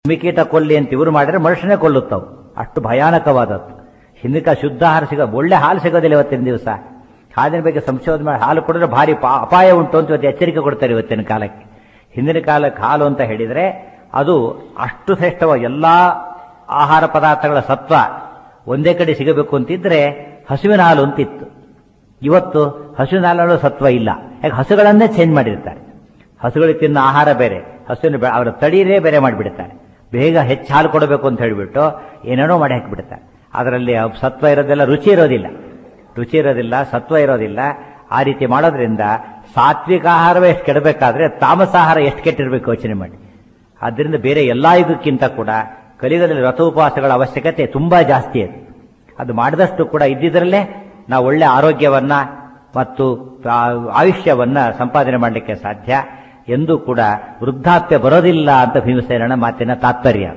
ಕ್ರಿಮಿಕೀಟ ಕೊಲ್ಲಿ ಅಂತ ಇವರು ಮಾಡಿದ್ರೆ ಮನುಷ್ಯನೇ ಕೊಲ್ಲುತ್ತವು ಅಷ್ಟು ಭಯಾನಕವಾದದ್ದು ಹಿಂದಕ್ಕೆ ಶುದ್ಧ ಆಹಾರ ಸಿಗ ಒಳ್ಳೆ ಹಾಲು ಸಿಗೋದಿಲ್ಲ ಇವತ್ತಿನ ದಿವಸ ಹಾಲಿನ ಬಗ್ಗೆ ಸಂಶೋಧನೆ ಮಾಡಿ ಹಾಲು ಕುಡಿದ್ರೆ ಭಾರಿ ಪಾ- ಅಪಾಯ ಉಂಟು ಅಂತ ಇವತ್ತು ಎಚ್ಚರಿಕೆ ಕೊಡ್ತಾರೆ ಇವತ್ತಿನ ಕಾಲಕ್ಕೆ ಹಿಂದಿನ ಕಾಲಕ್ಕೆ ಹಾಲು ಅಂತ ಹೇಳಿದ್ರೆ ಅದು ಅಷ್ಟು ಶ್ರೇಷ್ಠವಾಗಿ ಎಲ್ಲಾ ಆಹಾರ ಪದಾರ್ಥಗಳ ಸತ್ವ ಒಂದೇ ಕಡೆ ಸಿಗಬೇಕು ಅಂತಿದ್ರೆ ಹಸುವಿನ ಹಾಲು ಅಂತಿತ್ತು ಇವತ್ತು ಹಸುವಿನ ಹಾಲಲ್ಲೂ ಸತ್ವ ಇಲ್ಲ ಯಾಕೆ ಹಸುಗಳನ್ನೇ ಚೇಂಜ್ ಮಾಡಿರ್ತಾರೆ ಹಸುಗಳಿಗೆ ತಿನ್ನೋ ಆಹಾರ ಬೇರೆ ಹಸುವಿನ ಬೆ- ಅವರ ತಳಿರೇ ಬೇರೆ ಮಾಡಿಬಿಡ್ತಾರೆ ಬೇಗ ಹೆಚ್ಚು ಹಾಲು ಕೊಡಬೇಕು ಅಂತ ಹೇಳಿಬಿಟ್ಟು ಏನೇನೋ ಮಾಡಿ ಹಾಕಿಬಿಡ್ತಾರೆ ಅದರಲ್ಲಿ ಅವ್ ಸತ್ವ ಇರೋದೆಲ್ಲ ರುಚಿ ಇರೋದಿಲ್ಲ ರುಚಿ ಇರೋದಿಲ್ಲ ಸತ್ವ ಇರೋದಿಲ್ಲ ಆ ರೀತಿ ಮಾಡೋದ್ರಿಂದ ಸಾತ್ವಿಕ ಆಹಾರವೇ ಎಷ್ಟು ಕೆಡಬೇಕಾದ್ರೆ ತಾಮಸ ಆಹಾರ ಎಷ್ಟು ಕೆಟ್ಟಿರ್ಬೇಕು ಯೋಚನೆ ಮಾಡಿ ಆದ್ದರಿಂದ ಬೇರೆ ಎಲ್ಲಾ ಯುಗಕ್ಕಿಂತ ಕೂಡ ಕಲಿಯುಗದಲ್ಲಿ ವ್ರತೋಪವಾಸಗಳ ಅವಶ್ಯಕತೆ ತುಂಬಾ ಜಾಸ್ತಿ ಅದು ಅದು ಮಾಡಿದಷ್ಟು ಕೂಡ ಇದ್ದಿದ್ರಲ್ಲೇ ನಾವು ಒಳ್ಳೆ ಆರೋಗ್ಯವನ್ನ ಮತ್ತು ಆ, ಆಯುಷ್ಯವನ್ನ ಸಂಪಾದನೆ ಮಾಡಲಿಕ್ಕೆ ಸಾಧ್ಯ ಎಂದೂ ಕೂಡ ವೃದ್ಧಾಪ್ಯ ಬರೋದಿಲ್ಲ ಅಂತ ಭೀಮಸೇನನ ಮಾತಿನ ತಾತ್ಪರ್ಯ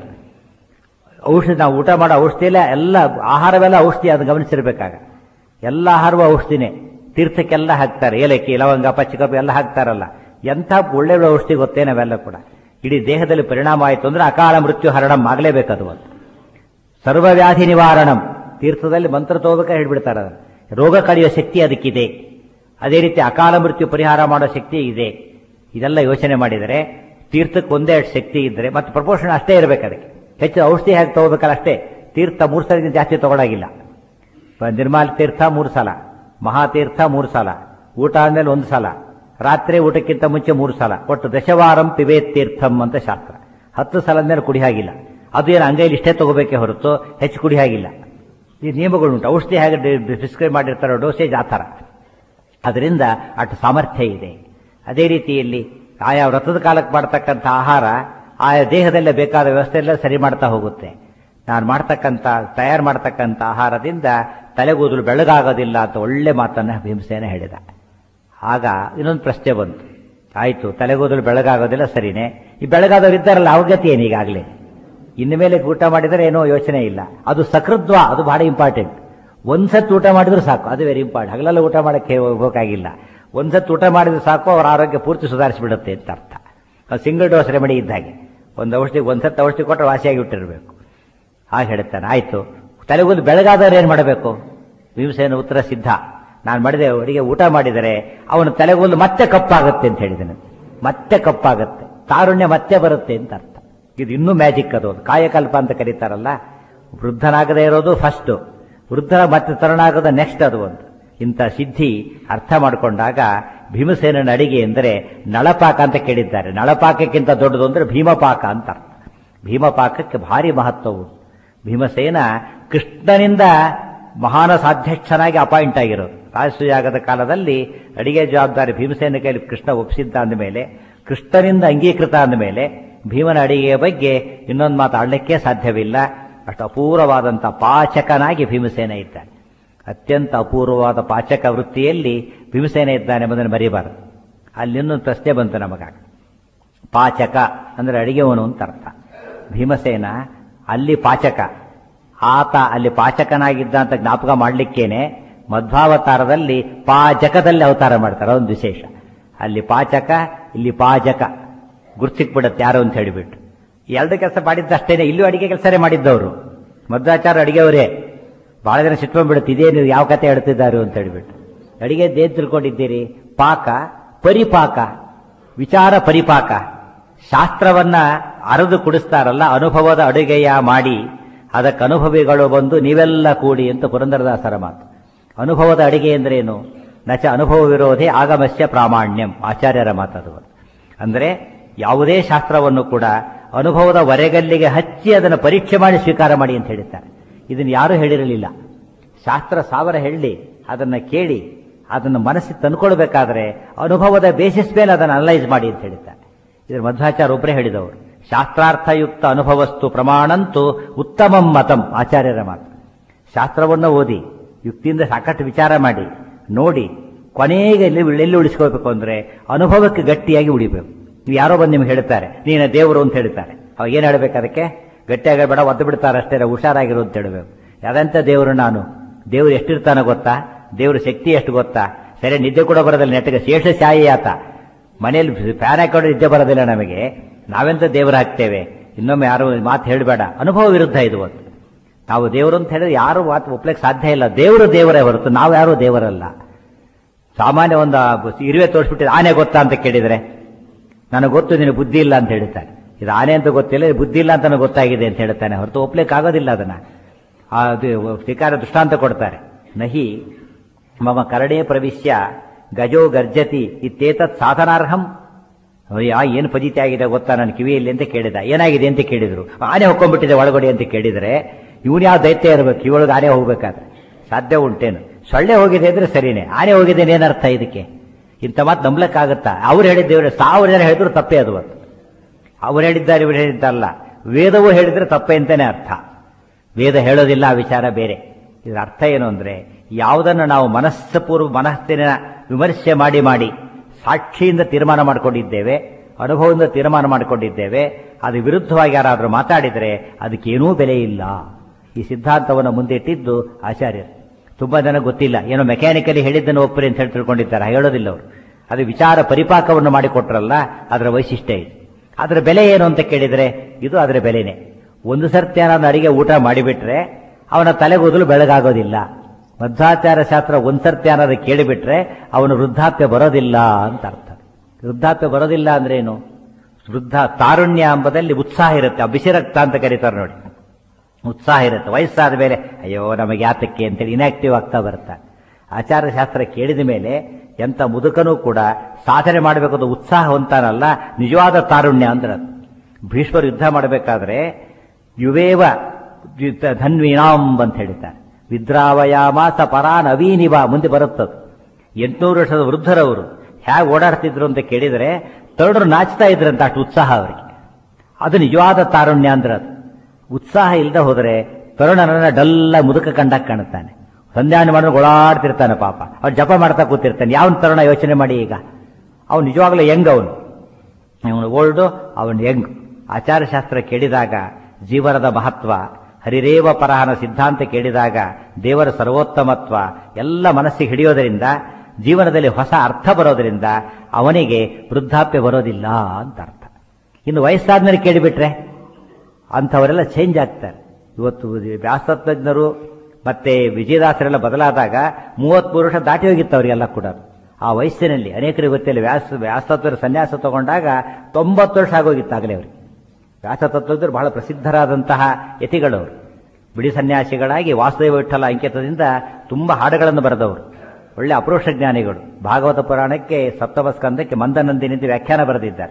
ಔಷಧಿ ನಾವು ಊಟ ಮಾಡೋ ಔಷಧಿಯಲ್ಲ ಎಲ್ಲ ಆಹಾರವೆಲ್ಲ ಔಷಧಿ ಅದು ಗಮನಿಸಿರ್ಬೇಕಾಗ ಎಲ್ಲ ಆಹಾರವೂ ಔಷಧಿನೇ ತೀರ್ಥಕ್ಕೆಲ್ಲ ಹಾಕ್ತಾರೆ ಏಲಕ್ಕಿ ಲವಂಗ ಪಚ್ಚಕಪ್ಪು ಎಲ್ಲ ಹಾಕ್ತಾರಲ್ಲ ಎಂಥ ಒಳ್ಳೆ ಒಳ್ಳೆ ಔಷಧಿ ಗೊತ್ತೇ ನಾವೆಲ್ಲ ಕೂಡ ಇಡೀ ದೇಹದಲ್ಲಿ ಪರಿಣಾಮ ಆಯಿತು ಅಂದ್ರೆ ಅಕಾಲ ಮೃತ್ಯು ಹರಣಂ ಆಗಲೇಬೇಕದು ಒಂದು ಸರ್ವವ್ಯಾಧಿ ನಿವಾರಣಂ ತೀರ್ಥದಲ್ಲಿ ಮಂತ್ರ ತಗೋಬೇಕಾ ಹೇಳ್ಬಿಡ್ತಾರೆ ಅದನ್ನ. ರೋಗ ಕಳೆಯುವ ಶಕ್ತಿ ಅದಕ್ಕಿದೆ ಅದೇ ರೀತಿ ಅಕಾಲ ಮೃತ್ಯು ಪರಿಹಾರ ಮಾಡೋ ಶಕ್ತಿ ಇದೆ ಇದೆಲ್ಲ ಯೋಚನೆ ಮಾಡಿದರೆ ತೀರ್ಥಕ್ಕೆ ಒಂದೇ ಅಷ್ಟು ಶಕ್ತಿ ಇದ್ರೆ ಮತ್ತೆ ಪ್ರಪೋರ್ಷನ್ ಅಷ್ಟೇ ಇರಬೇಕು ಅದಕ್ಕೆ ಹೆಚ್ಚು ಔಷಧಿ ಹೇಗೆ ತಗೋಬೇಕಲ್ಲ ಅಷ್ಟೇ ತೀರ್ಥ ಮೂರು ಸಲ ಜಾಸ್ತಿ ತಗೊಳಾಗಿಲ್ಲ ನಿರ್ಮಾಲ ತೀರ್ಥ ಮೂರು ಸಲ ಮಹಾತೀರ್ಥ ಮೂರು ಸಲ ಊಟ ಆದ್ಮೇಲೆ ಒಂದು ಸಲ ರಾತ್ರಿ ಊಟಕ್ಕಿಂತ ಮುಂಚೆ ಮೂರು ಸಲ ಒಟ್ಟು ದಶವಾರಂ ಪಿಬೇತ್ ತೀರ್ಥಂ ಅಂತ ಶಾಸ್ತ್ರ ಹತ್ತು ಸಲ ಮೇಲೆ ಕುಡಿ ಹಾಗಿಲ್ಲ ಅದು ಏನು ಅಂಗೈಲಿ ಇಷ್ಟೇ ತಗೋಬೇಕೇ ಹೊರತು ಹೆಚ್ಚು ಕುಡಿ ಹಾಗಿಲ್ಲ ಈ ನಿಯಮಗಳುಂಟು ಔಷಧಿ ಹೇಗೆ ಪ್ರಿಸ್ಕ್ರೈಬ್ ಮಾಡಿರ್ತಾರೋ ಡೋಸೇಜ್ ಆ ಥರ ಅದರಿಂದ ಅಷ್ಟು ಸಾಮರ್ಥ್ಯ ಇದೆ ಅದೇ ರೀತಿಯಲ್ಲಿ ಆಯಾ ವ್ರತದ ಕಾಲಕ್ಕೆ ಮಾಡ್ತಕ್ಕಂಥ ಆಹಾರ ಆಯಾ ದೇಹದಲ್ಲೇ ಬೇಕಾದ ವ್ಯವಸ್ಥೆ ಎಲ್ಲ ಸರಿ ಮಾಡ್ತಾ ಹೋಗುತ್ತೆ ನಾನು ಮಾಡ್ತಕ್ಕಂಥ ತಯಾರು ಮಾಡ್ತಕ್ಕಂಥ ಆಹಾರದಿಂದ ತಲೆಗೂದಲು ಬೆಳಗಾಗೋದಿಲ್ಲ ಅಂತ ಒಳ್ಳೆ ಮಾತನ್ನ ಭೀಮಸೇನ ಹೇಳಿದ ಆಗ ಇನ್ನೊಂದು ಪ್ರಶ್ನೆ ಬಂತು ಆಯ್ತು ತಲೆಗೂದಲು ಬೆಳಗಾಗೋದಿಲ್ಲ ಸರಿನೇ ಈ ಬೆಳಗಾದವ್ರು ಇದ್ದಾರಲ್ಲ ಅವ್ರ ಗತಿ ಏನು ಈಗಾಗಲೇ ಇನ್ನು ಮೇಲೆ ಊಟ ಮಾಡಿದರೆ ಏನೋ ಯೋಚನೆ ಇಲ್ಲ ಅದು ಸಕೃದ್ವ ಅದು ಬಹಳ ಇಂಪಾರ್ಟೆಂಟ್ ಒಂದ್ಸತ್ ಊಟ ಮಾಡಿದ್ರು ಸಾಕು ಅದು ವೆರಿ ಇಂಪಾರ್ಟೆಂಟ್ ಹಗಲೆಲ್ಲ ಊಟ ಮಾಡಕ್ಕೆ ಹೋಗಬೇಕಾಗಿಲ್ಲ ಒಂದ್ಸತ್ ಊಟ ಮಾಡಿದ್ರೆ ಸಾಕು ಅವರ ಆರೋಗ್ಯ ಪೂರ್ತಿ ಸುಧಾರಿಸಿಬಿಡುತ್ತೆ ಅಂತ ಅರ್ಥ ಅದು ಸಿಂಗಲ್ ಡೋಸ್ ರೆಮಿಡಿ ಇದ್ದಾಗೆ ಒಂದು ಔಷಧಿ ಒಂದ್ಸತ್ ಔಷಧಿ ಕೊಟ್ಟರೆ ವಾಸಿಯಾಗಿ ಬಿಟ್ಟಿರಬೇಕು ಹಾಗೆ ಹೇಳ್ತಾನೆ ಆಯ್ತು ತಲೆಗೊಂದು ಬೆಳಗಾದವ್ರು ಏನು ಮಾಡಬೇಕು ಭೀಮಸೇನ ಉತ್ತರ ಸಿದ್ಧ ನಾನು ಮಾಡಿದೆ ಅವರಿಗೆ ಊಟ ಮಾಡಿದರೆ ಅವನ ತಲೆಗೊಂದು ಮತ್ತೆ ಕಪ್ಪಾಗುತ್ತೆ ಅಂತ ಹೇಳಿದನು ಮತ್ತೆ ಕಪ್ಪಾಗುತ್ತೆ ತಾರುಣ್ಯ ಮತ್ತೆ ಬರುತ್ತೆ ಅಂತ ಅರ್ಥ ಇದು ಇನ್ನೂ ಮ್ಯಾಜಿಕ್ ಅದು ಒಂದು ಕಾಯಕಲ್ಪ ಅಂತ ಕರೀತಾರಲ್ಲ ವೃದ್ಧನಾಗದೇ ಇರೋದು ಫಸ್ಟ್ ವೃದ್ಧನ ಮತ್ತೆ ತರುಣಾಗದ ನೆಕ್ಸ್ಟ್ ಅದು ಒಂದು ಇಂಥ ಸಿದ್ಧಿ ಅರ್ಥ ಮಾಡಿಕೊಂಡಾಗ ಭೀಮಸೇನನ ಅಡಿಗೆ ಎಂದರೆ ನಳಪಾಕ ಅಂತ ಕೇಳಿದ್ದಾರೆ ನಳಪಾಕಕ್ಕಿಂತ ದೊಡ್ಡದು ಅಂದ್ರೆ ಭೀಮಪಾಕ ಅಂತ ಅರ್ಥ ಭೀಮಪಾಕಕ್ಕೆ ಭಾರಿ ಮಹತ್ವವು ಭೀಮಸೇನ ಕೃಷ್ಣನಿಂದ ಮಹಾನ ಸಾಧ್ಯಕ್ಷನಾಗಿ ಅಪಾಯಿಂಟ್ ಆಗಿರೋದು ರಾಜಸೂಯಾಗದ ಕಾಲದಲ್ಲಿ ಅಡಿಗೆ ಜವಾಬ್ದಾರಿ ಭೀಮಸೇನ ಕೈಲಿ ಕೃಷ್ಣ ಒಪ್ಪಿಸಿದ್ದ ಅಂದಮೇಲೆ ಕೃಷ್ಣನಿಂದ ಅಂಗೀಕೃತ ಅಂದಮೇಲೆ ಭೀಮನ ಅಡಿಗೆಯ ಬಗ್ಗೆ ಇನ್ನೊಂದು ಮಾತಾಡಲಿಕ್ಕೆ ಸಾಧ್ಯವಿಲ್ಲ ಅಷ್ಟು ಅಪೂರ್ವವಾದಂಥ ಪಾಚಕನಾಗಿ ಭೀಮಸೇನ ಇದ್ದಾನೆ ಅತ್ಯಂತ ಅಪೂರ್ವವಾದ ಪಾಚಕ ವೃತ್ತಿಯಲ್ಲಿ ಭೀಮಸೇನ ಇದ್ದಾನೆ ಎಂಬುದನ್ನು ಮರಿಬಾರದು ಅಲ್ಲಿ ಇನ್ನೊಂದು ಪ್ರಶ್ನೆ ಬಂತು ನಮಗಾಗ ಪಾಚಕ ಅಂದ್ರೆ ಅಡಿಗೆವನು ಅಂತ ಅರ್ಥ ಭೀಮಸೇನ ಅಲ್ಲಿ ಪಾಚಕ ಆತ ಅಲ್ಲಿ ಪಾಚಕನಾಗಿದ್ದ ಅಂತ ಜ್ಞಾಪಕ ಮಾಡಲಿಕ್ಕೇನೆ ಮಧ್ವಾವತಾರದಲ್ಲಿ ಪಾಜಕದಲ್ಲಿ ಅವತಾರ ಮಾಡ್ತಾರೆ ಒಂದು ವಿಶೇಷ ಅಲ್ಲಿ ಪಾಚಕ ಇಲ್ಲಿ ಪಾಜಕ ಗುರ್ತಿಕ್ಬಿಡತ್ತೆ ಯಾರು ಅಂತ ಹೇಳಿಬಿಟ್ಟು ಎರಡು ಕೆಲಸ ಮಾಡಿದ್ದಷ್ಟೇನೆ ಇಲ್ಲೂ ಅಡಿಗೆ ಕೆಲಸನೇ ಮಾಡಿದ್ದವರು ಮಧ್ವಾಚಾರ ಅಡಿಗೆಯವರೇ ಬಹಳ ಜನ ಸಿಟ್ಕೊಂಡ್ಬಿಡುತ್ತೆ ಇದೇನು ಯಾವ ಕತೆ ಹೇಳ್ತಿದ್ದಾರೆ ಅಂತ ಹೇಳಿಬಿಟ್ಟು ಅಡಿಗೆ ಏನ್ ತಿಳ್ಕೊಂಡಿದ್ದೀರಿ ಪಾಕ ಪರಿಪಾಕ ವಿಚಾರ ಪರಿಪಾಕ ಶಾಸ್ತ್ರವನ್ನ ಅರೆದು ಕುಡಿಸ್ತಾರಲ್ಲ ಅನುಭವದ ಅಡುಗೆಯ ಮಾಡಿ ಅದಕ್ಕೆ ಅನುಭವಿಗಳು ಬಂದು ನೀವೆಲ್ಲ ಕೂಡಿ ಅಂತ ಪುರಂದರದಾಸರ ಮಾತು ಅನುಭವದ ಅಡಿಗೆ ಎಂದ್ರೇನು ನಚ ಅನುಭವ ವಿರೋಧಿ ಆಗಮಸ್ಯ ಪ್ರಾಮಾಣ್ಯಂ ಆಚಾರ್ಯರ ಮಾತದು ಅಂದ್ರೆ ಯಾವುದೇ ಶಾಸ್ತ್ರವನ್ನು ಕೂಡ ಅನುಭವದ ಹೊರೆಗಲ್ಲಿಗೆ ಹಚ್ಚಿ ಅದನ್ನು ಪರೀಕ್ಷೆ ಮಾಡಿ ಸ್ವೀಕಾರ ಮಾಡಿ ಅಂತ ಹೇಳಿದ್ದಾರೆ ಇದನ್ನು ಯಾರೂ ಹೇಳಿರಲಿಲ್ಲ ಶಾಸ್ತ್ರ ಸಾವಿರ ಹೇಳಿ ಅದನ್ನ ಕೇಳಿ ಅದನ್ನು ಮನಸ್ಸಿಗೆ ತಂದುಕೊಳ್ಬೇಕಾದ್ರೆ ಅನುಭವದ ಬೇಸಿಸ್ ಮೇಲೆ ಅದನ್ನು ಅನಲೈಸ್ ಮಾಡಿ ಅಂತ ಹೇಳಿದ್ದಾರೆ ಇದ್ರ ಮಧ್ವಾಚಾರ್ಯ ಒಬ್ಬರೇ ಹೇಳಿದವರು ಶಾಸ್ತ್ರಾರ್ಥಯುಕ್ತ ಅನುಭವಸ್ತು ಪ್ರಮಾಣಂತೂ ಉತ್ತಮಂ ಮತಂ ಆಚಾರ್ಯರ ಮಾತು ಶಾಸ್ತ್ರವನ್ನು ಓದಿ ಯುಕ್ತಿಯಿಂದ ಸಾಕಷ್ಟು ವಿಚಾರ ಮಾಡಿ ನೋಡಿ ಕೊನೆಗೆ ಎಲ್ಲಿ ಎಲ್ಲಿ ಉಳಿಸ್ಕೋಬೇಕು ಅಂದ್ರೆ ಅನುಭವಕ್ಕೆ ಗಟ್ಟಿಯಾಗಿ ಉಳಿಬೇಕು ನೀವು ಯಾರೋ ಬಂದು ನಿಮ್ಗೆ ಹೇಳ್ತಾರೆ ನೀನು ದೇವರು ಅಂತ ಹೇಳ್ತಾರೆ ಅವಾಗ ಏನು ಹೇಳ್ಬೇಕು ಅದಕ್ಕೆ ಗಟ್ಟಿಯಾಗಿ ಬೇಡ ಒದ್ದು ಬಿಡ್ತಾರೆ ಅಷ್ಟೇ ಹುಷಾರಾಗಿರು ಅಂತ ಹೇಳಬೇಕು ಯಾದಂತ ದೇವರು ನಾನು ದೇವರು ಎಷ್ಟಿರ್ತಾನೋ ಗೊತ್ತಾ ದೇವ್ರ ಶಕ್ತಿ ಎಷ್ಟು ಗೊತ್ತಾ ಸರಿ ನಿದ್ದೆ ಕೂಡ ಬರೋದಿಲ್ಲ ನೆಟ್ಟಿಗೆ ಶೇಷ ಶಾಯಿ ಆತ ಮನೆಯಲ್ಲಿ ಫ್ಯಾನ್ ಹಾಕೊಂಡು ನಿದ್ದೆ ಬರೋದಿಲ್ಲ ನಮಗೆ ನಾವೆಂತ ದೇವರಾಗ್ತೇವೆ ಇನ್ನೊಮ್ಮೆ ಯಾರು ಮಾತು ಹೇಳಬೇಡ ಅನುಭವ ವಿರುದ್ಧ ಇದು ಒಂದು ನಾವು ದೇವರು ಅಂತ ಹೇಳಿದ್ರೆ ಯಾರು ಮಾತು ಒಪ್ಲಿಕ್ಕೆ ಸಾಧ್ಯ ಇಲ್ಲ ದೇವರು ದೇವರೇ ಹೊರತು ನಾವು ಯಾರು ದೇವರಲ್ಲ ಸಾಮಾನ್ಯ ಒಂದು ಇರುವೆ ತೋರಿಸ್ಬಿಟ್ಟಿದ್ರೆ ಆನೆ ಗೊತ್ತಾ ಅಂತ ಕೇಳಿದರೆ ನನಗೆ ಗೊತ್ತು ನಿನಗೆ ಬುದ್ಧಿ ಇಲ್ಲ ಅಂತ ಹೇಳ್ತಾನೆ ಇದು ಆನೆ ಅಂತ ಗೊತ್ತಿಲ್ಲ ಇದು ಬುದ್ಧಿ ಇಲ್ಲ ಅಂತ ನನಗೆ ಗೊತ್ತಾಗಿದೆ ಅಂತ ಹೇಳ್ತಾನೆ ಹೊರತು ಒಪ್ಲಿಕ್ಕೆ ಆಗೋದಿಲ್ಲ ಅದನ್ನ ಆ ಅದು ಶಿಕಾರ ದೃಷ್ಟಾಂತ ಕೊಡ್ತಾರೆ ನಹಿ ಮಮ ಕರಡೇ ಪ್ರವಿಶ್ಯ ಗಜೋ ಗರ್ಜತಿ ಇತ್ತೇತತ್ ಸಾಧನಾರ್ಹಂ ಅಯ್ಯ ಏನು ಫಜಿತಿ ಆಗಿದೆ ಗೊತ್ತಾ ನನ್ನ ಕಿವಿಯಲ್ಲಿ ಅಂತ ಕೇಳಿದ ಏನಾಗಿದೆ ಅಂತ ಕೇಳಿದ್ರು ಆನೆ ಹೊಕ್ಕೊಂಡ್ಬಿಟ್ಟಿದೆ ಒಳಗಡೆ ಅಂತ ಕೇಳಿದ್ರೆ ಇವನು ಯಾವ ದೈತ್ಯ ಇರಬೇಕು ಇವಳಿಗೆ ಆನೆ ಹೋಗ್ಬೇಕಾದ್ರೆ ಸಾಧ್ಯ ಉಂಟೇನು ಸೊಳ್ಳೆ ಹೋಗಿದೆ ಅಂದ್ರೆ ಸರಿನೇ ಆನೆ ಹೋಗಿದೆ ಏನರ್ಥ ಇದಕ್ಕೆ ಇಂಥ ಮಾತು ನಂಬ್ಲಕ್ಕಾಗತ್ತಾ ಅವ್ರು ಹೇಳಿದ್ದೇವ್ರೆ ಸಾವಿರ ಜನ ಹೇಳಿದ್ರು ತಪ್ಪೇ ಅದು ಅವತ್ತು ಅವ್ರು ಹೇಳಿದ್ದಾರೆ ಇವ್ರು ಹೇಳಿದ್ದಲ್ಲ ವೇದವು ಹೇಳಿದ್ರೆ ತಪ್ಪೇ ಅಂತಾನೆ ಅರ್ಥ ವೇದ ಹೇಳೋದಿಲ್ಲ ಆ ವಿಚಾರ ಬೇರೆ ಇದರ ಅರ್ಥ ಏನು ಅಂದ್ರೆ ಯಾವುದನ್ನು ನಾವು ಮನಸ್ಸಪೂರ್ವ ಮನಸ್ಸಿನ ವಿಮರ್ಶೆ ಮಾಡಿ ಮಾಡಿ ಸಾಕ್ಷಿಯಿಂದ ತೀರ್ಮಾನ ಮಾಡಿಕೊಂಡಿದ್ದೇವೆ ಅನುಭವದಿಂದ ತೀರ್ಮಾನ ಮಾಡಿಕೊಂಡಿದ್ದೇವೆ ಅದು ವಿರುದ್ಧವಾಗಿ ಯಾರಾದರೂ ಮಾತಾಡಿದರೆ ಅದಕ್ಕೇನೂ ಬೆಲೆ ಇಲ್ಲ ಈ ಸಿದ್ಧಾಂತವನ್ನು ಮುಂದಿಟ್ಟಿದ್ದು ಆಚಾರ್ಯರು ತುಂಬಾ ಜನ ಗೊತ್ತಿಲ್ಲ ಏನೋ ಮೆಕ್ಯಾನಿಕಲಿ ಹೇಳಿದ್ದನ್ನು ಒಪ್ಪರಿ ಅಂತ ಹೇಳಿ ತಿಳ್ಕೊಂಡಿದ್ದಾರೆ ಹೇಳೋದಿಲ್ಲ ಅವರು ಅದು ವಿಚಾರ ಪರಿಪಾಕವನ್ನು ಮಾಡಿಕೊಟ್ರಲ್ಲ ಅದರ ವೈಶಿಷ್ಟ್ಯ ಇದೆ ಅದರ ಬೆಲೆ ಏನು ಅಂತ ಕೇಳಿದರೆ ಇದು ಅದರ ಬೆಲೆನೇ ಒಂದು ಸರ್ತಿ ಏನಾದ್ರು ಅಡಿಗೆ ಊಟ ಮಾಡಿಬಿಟ್ರೆ ಅವನ ತಲೆಗೂದಲು ಬೆಳಗಾಗೋದಿಲ್ಲ ಮಧ್ವಾಚಾರ ಶಾಸ್ತ್ರ ಒಂದ್ ಸರ್ತಿ ಏನಾದ್ರು ಕೇಳಿಬಿಟ್ರೆ ಅವನು ವೃದ್ಧಾಪ್ಯ ಬರೋದಿಲ್ಲ ಅಂತ ಅರ್ಥ ವೃದ್ಧಾಪ್ಯ ಬರೋದಿಲ್ಲ ಅಂದ್ರೆ ಏನು ವೃದ್ಧ ತಾರುಣ್ಯ ಎಂಬುದಲ್ಲಿ ಉತ್ಸಾಹ ಇರುತ್ತೆ ಅಭಿಷರಕ್ತ ಅಂತ ಕರೀತಾರೆ ನೋಡಿ ಉತ್ಸಾಹ ಇರುತ್ತೆ ವಯಸ್ಸಾದ ಮೇಲೆ ಅಯ್ಯೋ ನಮಗೆ ಯಾತಕ್ಕೆ ಅಂತೇಳಿ ಇನ್ಆಕ್ಟಿವ್ ಆಗ್ತಾ ಬರ್ತಾರೆ ಆಚಾರಶಾಸ್ತ್ರ ಕೇಳಿದ ಮೇಲೆ ಎಂತ ಮುದುಕನೂ ಕೂಡ ಸಾಧನೆ ಮಾಡಬೇಕಂತ ಉತ್ಸಾಹ ಹೊಂತಾನಲ್ಲ ನಿಜವಾದ ತಾರುಣ್ಯ ಅಂದ್ರೆ ಅದು. ಭೀಷ್ಮರು ಯುದ್ಧ ಮಾಡಬೇಕಾದ್ರೆ ಯುವೇವ ಯುದ್ಧ ಧನ್ವೀಣಾಂ ಅಂತ ಹೇಳಿದ್ದಾರೆ ವಿದ್ರಾವಯಾಮಾಸ ಪರಾ ನವೀನಿವ ಮುಂದೆ ಬರುತ್ತದು ಎಂಟುನೂರು ವರ್ಷದ ವೃದ್ಧರವರು ಹೇಗೆ ಓಡಾಡ್ತಿದ್ರು ಅಂತ ಕೇಳಿದರೆ ತರುಣರು ನಾಚ್ತಾ ಇದ್ರಂತ ಅಷ್ಟು ಉತ್ಸಾಹ ಅವರಿಗೆ ಅದು ನಿಜವಾದ ತಾರುಣ್ಯ ಅಂದ್ರೆ ಅದು ಉತ್ಸಾಹ ಇಲ್ಲದೆ ಹೋದರೆ ತರುಣನನ್ನ ಡಲ್ಲ ಮುದುಕ ಕಂಡಾಗ ಕಾಣುತ್ತಾನೆ ಸಂಧ್ಯಾನ ಮಾಡಿದ್ರೆ ಓಡಾಡ್ತಿರ್ತಾನೆ ಪಾಪ ಅವ್ನು ಜಪ ಮಾಡ್ತಾ ಕೂತಿರ್ತಾನೆ ಯಾವನ್ ತರುಣ ಯೋಚನೆ ಮಾಡಿ ಈಗ ಅವನು ನಿಜವಾಗ್ಲೂ ಹೆಂಗ್ ಅವನು ಅವನು ಓಲ್ಡು ಅವನು ಹೆಂಗ್ ಆಚಾರಶಾಸ್ತ್ರ ಕೇಳಿದಾಗ ಜೀವನದ ಮಹತ್ವ ಹರಿರೇವ ಪರಹನ ಸಿದ್ಧಾಂತ ಕೇಳಿದಾಗ ದೇವರ ಸರ್ವೋತ್ತಮತ್ವ ಎಲ್ಲ ಮನಸ್ಸಿಗೆ ಹಿಡಿಯೋದರಿಂದ ಜೀವನದಲ್ಲಿ ಹೊಸ ಅರ್ಥ ಬರೋದರಿಂದ ಅವನಿಗೆ ವೃದ್ಧಾಪ್ಯ ಬರೋದಿಲ್ಲ ಅಂತ ಅರ್ಥ ಇನ್ನು ವಯಸ್ಸಾದ್ಮೇಲೆ ಕೇಳಿಬಿಟ್ರೆ ಅಂಥವರೆಲ್ಲ ಚೇಂಜ್ ಆಗ್ತಾರೆ ಇವತ್ತು ವ್ಯಾಸತಜ್ಞರು ಮತ್ತೆ ವಿಜಯದಾಸರೆಲ್ಲ ಬದಲಾದಾಗ ಮೂವತ್ಮೂರು ವರ್ಷ ದಾಟಿ ಹೋಗಿತ್ತು ಅವರಿಗೆಲ್ಲ ಕೂಡ ಆ ವಯಸ್ಸಿನಲ್ಲಿ ಅನೇಕರಿಗೆ ಗೊತ್ತಿಲ್ಲ ವ್ಯಾಸ ವ್ಯಾಸತತ್ವರ ಸನ್ಯಾಸ ತಗೊಂಡಾಗ ತೊಂಬತ್ತು ವರ್ಷ ಆಗೋಗಿತ್ತು ಆಗಲೇ ಅವರಿಗೆ ವ್ಯಾಸತತ್ವಜ್ಞರು ಬಹಳ ಪ್ರಸಿದ್ಧರಾದಂತಹ ಯತಿಗಳವರು ಬಿಡಿ ಸನ್ಯಾಸಿಗಳಾಗಿ ವಾಸುದೇವ ವಿಠಲ ಅಂಕಿತದಿಂದ ತುಂಬ ಹಾಡುಗಳನ್ನು ಬರೆದವರು ಒಳ್ಳೆ ಅಪರೋಕ್ಷ ಜ್ಞಾನಿಗಳು ಭಾಗವತ ಪುರಾಣಕ್ಕೆ ಸಪ್ತಮ ಸ್ಕಂದಕ್ಕೆ ಮಂದನಂದಿನಿ ಅಂತ ವ್ಯಾಖ್ಯಾನ ಬರೆದಿದ್ದಾರೆ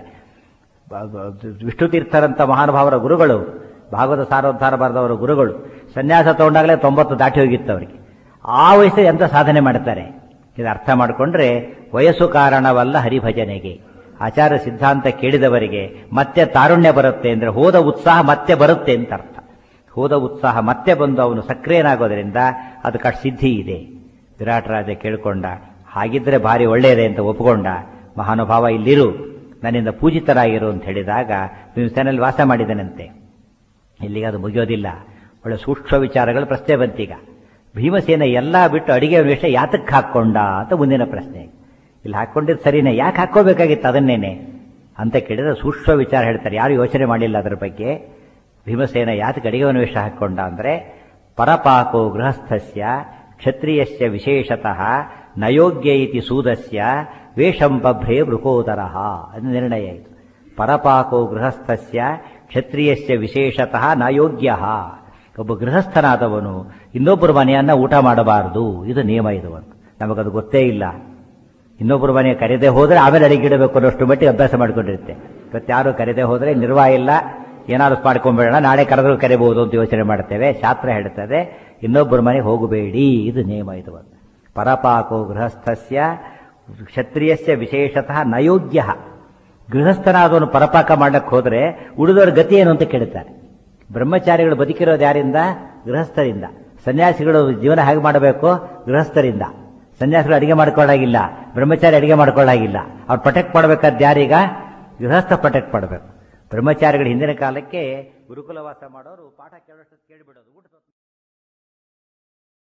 ಬ- ಬ- ವಿಷ್ಣು ತೀರ್ಥರಂತ ಮಹಾನುಭಾವರ ಗುರುಗಳು ಭಾಗವತ ಸಾರೋದ್ಧಾರ ಬರೆದವರ ಗುರುಗಳು ಸನ್ಯಾಸ ತಗೊಂಡಾಗಲೇ ತೊಂಬತ್ತು ದಾಟಿ ಹೋಗಿತ್ತು ಅವರಿಗೆ ಆ ವಯಸ್ಸಲ್ಲಿ ಎಂತ ಸಾಧನೆ ಮಾಡ್ತಾರೆ ಇದು ಅರ್ಥ ಮಾಡಿಕೊಂಡ್ರೆ ವಯಸ್ಸು ಕಾರಣವಲ್ಲ ಹರಿಭಜನೆಗೆ ಆಚಾರ ಸಿದ್ಧಾಂತ ಕೇಳಿದವರಿಗೆ ಮತ್ತೆ ತಾರುಣ್ಯ ಬರುತ್ತೆ ಅಂದ್ರೆ ಹೋದ ಉತ್ಸಾಹ ಮತ್ತೆ ಬರುತ್ತೆ ಅಂತ ಅರ್ಥ ಹೋದ ಉತ್ಸಾಹ ಮತ್ತೆ ಬಂದು ಅವನು ಸಕ್ರಿಯನಾಗೋದ್ರಿಂದ ಅದಕ್ಕೆ ಅಷ್ಟು ಸಿದ್ಧಿ ಇದೆ ವಿರಾಟ್ ರಾಜ ಕೇಳಿಕೊಂಡ ಹಾಗಿದ್ರೆ ಭಾರಿ ಒಳ್ಳೆಯದೆ ಅಂತ ಒಪ್ಪಿಕೊಂಡ ಮಹಾನುಭಾವ ಇಲ್ಲಿರು ನನ್ನಿಂದ ಪೂಜಿತರಾಗಿರು ಅಂತ ಹೇಳಿದಾಗ ಭೀಮಸೇನಲ್ಲಿ ವಾಸ ಮಾಡಿದನಂತೆ ಇಲ್ಲಿಗೆ ಅದು ಮುಗಿಯೋದಿಲ್ಲ ಒಳ್ಳೆ ಸೂಕ್ಷ್ಮ ವಿಚಾರಗಳು ಪ್ರಶ್ನೆ ಬಂತೀಗ ಭೀಮಸೇನ ಎಲ್ಲ ಬಿಟ್ಟು ಅಡಿಗೆ ವಿಷಯ ಯಾತಕ್ಕೆ ಹಾಕ್ಕೊಂಡ ಅಂತ ಮುಂದಿನ ಪ್ರಶ್ನೆ ಇಲ್ಲಿ ಹಾಕ್ಕೊಂಡಿದ್ದು ಸರಿನೇ ಯಾಕೆ ಹಾಕ್ಕೋಬೇಕಾಗಿತ್ತು ಅದನ್ನೇನೆ ಅಂತ ಕೇಳಿದ್ರೆ ಸೂಕ್ಷ್ಮ ವಿಚಾರ ಹೇಳ್ತಾರೆ ಯಾರು ಯೋಚನೆ ಮಾಡಿಲ್ಲ ಅದರ ಬಗ್ಗೆ ಭೀಮಸೇನ ಯಾತಕ್ಕೆ ಅಡಿಗೆ ವೇಷ ಹಾಕ್ಕೊಂಡ ಅಂದ್ರೆ ಪರಪಾಕೋ ಗೃಹಸ್ಥಸ್ಯ ಕ್ಷತ್ರಿಯಸ್ಯ ವಿಶೇಷತಃ ನಯೋಗ್ಯ ಇತಿ ಸೂದಸ್ಯ ವೇಷಂ ಬಭ್ರೇ ವೃಕೋದರಃ ಅದು ನಿರ್ಣಯ ಇದು ಪರಪಾಕೋ ಗೃಹಸ್ಥಸ್ಯ ಕ್ಷತ್ರಿಯಸ್ಯ ವಿಶೇಷತಃ ನಯೋಗ್ಯ ಒಬ್ಬ ಗೃಹಸ್ಥನಾದವನು ಇನ್ನೊಬ್ಬರ ಮನೆಯನ್ನ ಊಟ ಮಾಡಬಾರದು ಇದು ನಿಯಮ ಇದು ಒಂದು ನಮಗದು ಗೊತ್ತೇ ಇಲ್ಲ ಇನ್ನೊಬ್ಬರ ಮನೆ ಕರೆದೇ ಹೋದ್ರೆ ಆಮೇಲೆ ಅಡಿಗಿಡಬೇಕು ಅನ್ನೋಷ್ಟು ಮಟ್ಟಿಗೆ ಅಭ್ಯಾಸ ಮಾಡ್ಕೊಂಡಿರುತ್ತೆ ಇವತ್ತು ಯಾರು ಕರೆದೇ ಹೋದ್ರೆ ನಿರ್ವಾಹ ಇಲ್ಲ ಏನಾದ್ರು ಮಾಡ್ಕೊಂಡ್ಬೇಡ ನಾಳೆ ಕರೆದ್ರು ಕರೆಬಹುದು ಅಂತ ಯೋಚನೆ ಮಾಡ್ತೇವೆ ಶಾಸ್ತ್ರ ಹೇಳ್ತದೆ ಇನ್ನೊಬ್ಬರ ಮನೆಗೆ ಹೋಗಬೇಡಿ ಇದು ನಿಯಮ ಇದು ಒಂದು ಪರಪಾಕೋ ಗೃಹಸ್ಥಸ್ಯ ಕ್ಷತ್ರಿಯಸ್ಯ ವಿಶೇಷತಃ ನಯೋಗ್ಯ ಗೃಹಸ್ಥನಾದವನು ಪರಪಾಕ ಮಾಡಕ್ಕೆ ಹೋದ್ರೆ ಉಳಿದವರ ಗತಿ ಏನು ಅಂತ ಕೇಳುತ್ತಾರೆ ಬ್ರಹ್ಮಚಾರಿಗಳು ಬದುಕಿರೋದು ಯಾರಿಂದ ಗೃಹಸ್ಥರಿಂದ ಸನ್ಯಾಸಿಗಳು ಜೀವನ ಹೇಗೆ ಮಾಡಬೇಕು ಗೃಹಸ್ಥರಿಂದ ಸನ್ಯಾಸಿಗಳು ಅಡಿಗೆ ಮಾಡ್ಕೊಳ್ಳಾಗಿಲ್ಲ ಬ್ರಹ್ಮಚಾರಿ ಅಡಿಗೆ ಮಾಡ್ಕೊಳ್ಳಾಗಿಲ್ಲ ಅವ್ರು ಪ್ರೊಟೆಕ್ಟ್ ಮಾಡಬೇಕಾದ ಯಾರೀಗ ಗೃಹಸ್ಥ ಪ್ರೊಟೆಕ್ಟ್ ಮಾಡಬೇಕು ಬ್ರಹ್ಮಚಾರಿಗಳು ಹಿಂದಿನ ಕಾಲಕ್ಕೆ ಗುರುಕುಲವಾಸ ಮಾಡೋರು ಪಾಠ ಕೇಳೋಷ್ಟು ಕೇಳಿಬಿಡೋದು ಊಟ